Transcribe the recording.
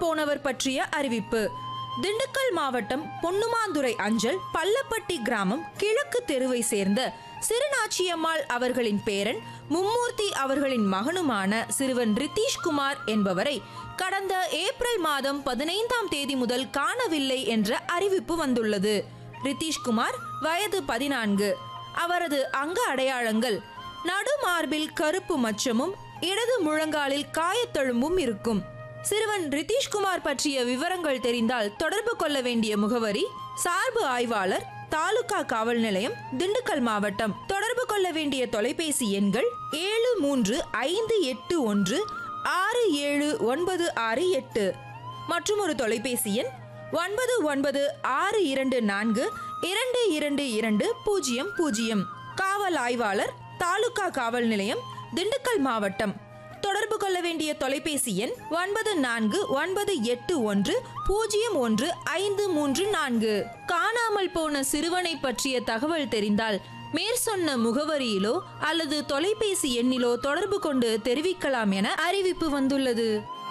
போனவர் பற்றிய அறிவிப்பு திண்டுக்கல் மாவட்டம் பொன்னுமாந்துறை அஞ்சல் பள்ளப்பட்டி கிராமம் கிழக்கு தெருவை சேர்ந்த சிறுநாச்சியம்மாள் அவர்களின் பேரன் மும்மூர்த்தி அவர்களின் மகனுமான சிறுவன் ரித்தீஷ்குமார் என்பவரை கடந்த ஏப்ரல் மாதம் பதினைந்தாம் தேதி முதல் காணவில்லை என்ற அறிவிப்பு வந்துள்ளது ரித்தீஷ்குமார் வயது பதினான்கு அவரது அங்க அடையாளங்கள் நடுமார்பில் கருப்பு மச்சமும் இடது முழங்காலில் காயத்தழும்பும் இருக்கும் சிறுவன் ரித்தீஷ்குமார் பற்றிய விவரங்கள் தெரிந்தால் தொடர்பு கொள்ள வேண்டிய முகவரி சார்பு ஆய்வாளர் தாலுகா காவல் நிலையம் திண்டுக்கல் மாவட்டம் தொடர்பு கொள்ள வேண்டிய தொலைபேசி எண்கள் ஏழு மூன்று ஐந்து எட்டு ஒன்று ஆறு ஏழு ஒன்பது ஆறு எட்டு மற்றும் ஒரு தொலைபேசி எண் ஒன்பது ஒன்பது ஆறு இரண்டு நான்கு இரண்டு இரண்டு இரண்டு பூஜ்ஜியம் பூஜ்ஜியம் காவல் ஆய்வாளர் தாலுகா காவல் நிலையம் திண்டுக்கல் மாவட்டம் தொடர்பு கொள்ள வேண்டிய தொலைபேசி எண் ஒன்பது நான்கு ஒன்பது எட்டு ஒன்று பூஜ்ஜியம் ஒன்று ஐந்து மூன்று நான்கு காணாமல் போன சிறுவனை பற்றிய தகவல் தெரிந்தால் மேற்சொன்ன முகவரியிலோ அல்லது தொலைபேசி எண்ணிலோ தொடர்பு கொண்டு தெரிவிக்கலாம் என அறிவிப்பு வந்துள்ளது